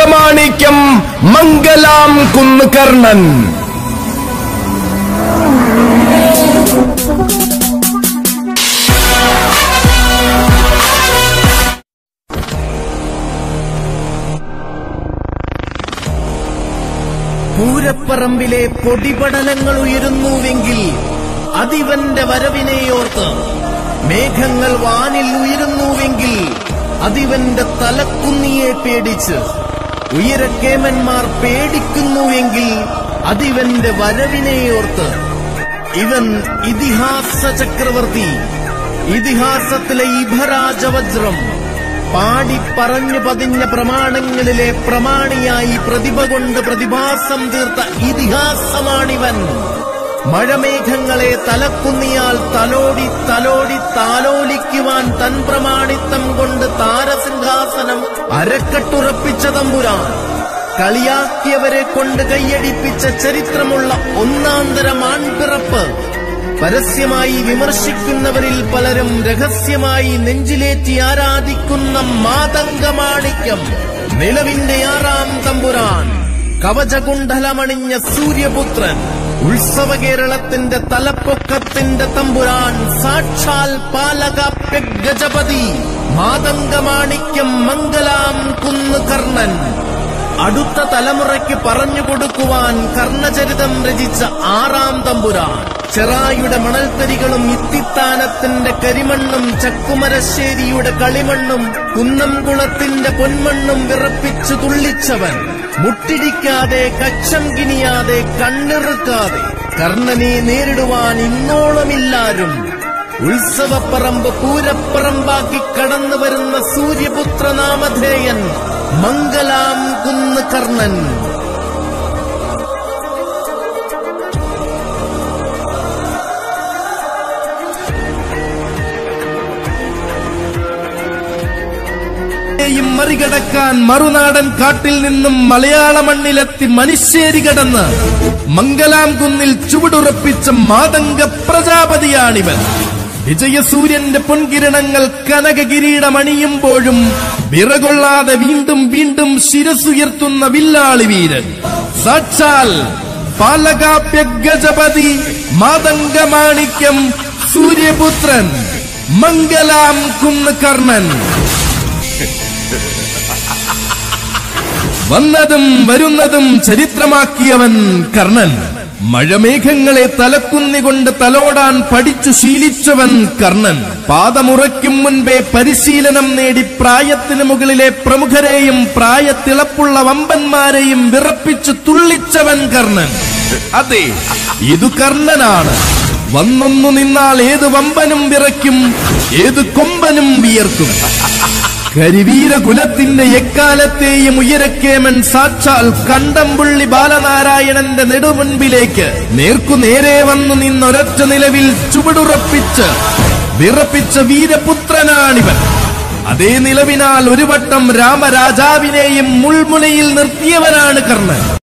മാതംഗമാണിക്യം മംഗലാം കുന്ന് കർണൻ പൂരപ്പറമ്പിലെ പൊടിപടലങ്ങൾ ഉയരുന്നുവെങ്കിൽ അതിവന്റെ വരവിനെയോർത്ത് മേഘങ്ങൾ വാനിൽ ഉയരുന്നുവെങ്കിൽ അതിവന്റെ തലക്കുന്നിയെ പേടിച്ച് ഉയരക്കേമന്മാർ പേടിക്കുന്നുവെങ്കിൽ അതിവന്റെ വരവിനെയോർത്ത് ഇവൻ ഇതിഹാസ ചക്രവർത്തി ഇതിഹാസത്തിലെ ഇഭരാജവജ്രം പാടി പറഞ്ഞു പതിഞ്ഞ പ്രമാണങ്ങളിലെ പ്രമാണിയായി പ്രതിഭ കൊണ്ട് പ്രതിഭാസം തീർത്ത ഇതിഹാസമാണിവൻ മഴമേഘങ്ങളെ തലക്കുന്നിയാൽ തലോടി തലോടി താലോലിക്കുവാൻ തൻ പ്രമാണിത്തം കൊണ്ട് താരസിംഹാസനം അരക്കെട്ടുറപ്പിച്ച തമ്പുരാൻ കളിയാക്കിയവരെ കൊണ്ട് കൈയടിപ്പിച്ച ചരിത്രമുള്ള ഒന്നാന്തരം ആൺപിറപ്പ് പരസ്യമായി വിമർശിക്കുന്നവരിൽ പലരും രഹസ്യമായി നെഞ്ചിലേറ്റി ആരാധിക്കുന്ന മാതംഗമാണിക്യം നിലവിന്റെ ആറാം തമ്പുരാൻ കവചകുണ്ഡലമണിഞ്ഞ സൂര്യപുത്രൻ ഉത്സവ കേരളത്തിന്റെ തലപ്പൊക്കത്തിന്റെ തമ്പുരാൻ സാക്ഷാൽ പാലകാപ്യ ഗജപതി മാതംഗമാണിക്യം മംഗലാം കുന്ന് കർണൻ അടുത്ത തലമുറയ്ക്ക് പറഞ്ഞു കൊടുക്കുവാൻ കർണചരിതം രചിച്ച ആറാം തമ്പുരാൻ ചെറായുടെ മണൽത്തരികളും ഇത്തിത്താനത്തിന്റെ കരിമണ്ണും ചക്കുമരശ്ശേരിയുടെ കളിമണ്ണും കുന്നംകുളത്തിന്റെ പൊന്മണ്ണും വിറപ്പിച്ചു തുള്ളിച്ചവൻ മുട്ടിടിക്കാതെ കക്ഷം കിനിയാതെ കണ്ണിറുക്കാതെ കർണനെ നേരിടുവാൻ ഇന്നോളമില്ലാരും ഉത്സവപ്പറമ്പ് പൂരപ്പറമ്പാക്കി കടന്നു വരുന്ന സൂര്യപുത്ര നാമധേയൻ മംഗലാം കുന്ന് കർണൻ യും മറികടക്കാൻ മറുനാടൻ കാട്ടിൽ നിന്നും മലയാള മണ്ണിലെത്തി മനുഷ്യരി കടന്ന് മംഗലാം കുന്നിൽ ചുവടുറപ്പിച്ച മാതംഗ പ്രജാപതിയാണിവൻ വിജയസൂര്യന്റെ പൊൻകിരണങ്ങൾ കനക കിരീടമണിയുമ്പോഴും വിറകൊള്ളാതെ വീണ്ടും വീണ്ടും ശിരസുയർത്തുന്ന വില്ലാളി വീരൻ സാക്ഷാൽ പാലകാപ്യ ഗജപതി മാതംഗമാണിക്യം സൂര്യപുത്രൻ മംഗലാം കുന്ന് കർണൻ വന്നതും വരുന്നതും ചരിത്രമാക്കിയവൻ കർണൻ മഴമേഘങ്ങളെ തലക്കുന്നികൊണ്ട് തലോടാൻ പഠിച്ചു ശീലിച്ചവൻ കർണൻ പാദമുറയ്ക്കും മുൻപേ പരിശീലനം നേടി പ്രായത്തിന് മുകളിലെ പ്രമുഖരെയും പ്രായത്തിളപ്പുള്ള വമ്പന്മാരെയും വിറപ്പിച്ചു തുള്ളിച്ചവൻ കർണൻ അതെ ഇതു കർണനാണ് വന്നൊന്നു നിന്നാൽ ഏത് വമ്പനും വിറയ്ക്കും ഏത് കൊമ്പനും വിയർക്കും കരിവീരകുലത്തിന്റെ എക്കാലത്തെയും ഉയരക്കേമൻ സാക്ഷാൽ കണ്ടംപുള്ളി ബാലനാരായണന്റെ നെടുമുൻപിലേക്ക് നേർക്കുനേരെ വന്നു നിന്നൊരൊറ്റ നിലവിൽ ചുവടുറപ്പിച്ച് വിറപ്പിച്ച വീരപുത്രനാണിവൻ അതേ നിലവിനാൽ ഒരു വട്ടം രാമരാജാവിനെയും മുൾമുനയിൽ നിർത്തിയവനാണ് കർണൻ